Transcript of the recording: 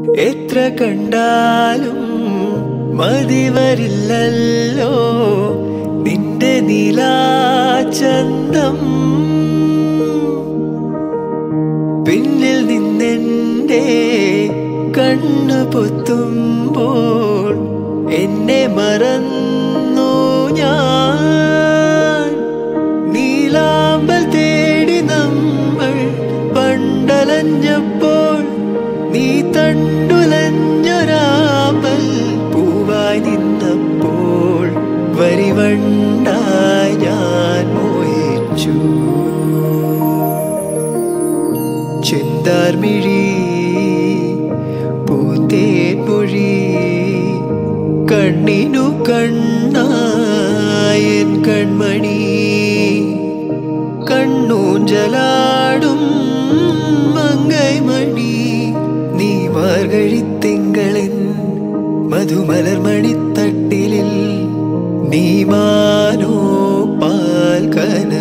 എത്ര കണ്ടാലും മതി വരില്ലല്ലോ നിന്റെ നീലാചന്തം പിന്നിൽ നിന്നെന്റെ കണ്ണു പൊത്തുമ്പോൾ എന്നെ മറന്നു ഞാൻ നീലാമ്പൽ തേടി നമ്മൾ പണ്ടലഞ്ഞപ്പോൾ നീ തണ്ടുലഞ്ഞൊരാമ്പൽ പൂവായി നിന്നപ്പോൾ വരിവണ്ടായി ഞാൻ മോഹിച്ചു ചെന്താർമിഴി പൂന്തേൻ മൊഴി കണ്ണിനു കണ്ണായൻ കൺമണി കണ്ണൂഞ്ചലാടും മങ്ങൈമണി നീ മാർഗഴിത്തിങ്കളിൻ മധുമലർമണിത്തട്ടിലിൽ നീ മാനോ പാൽ കന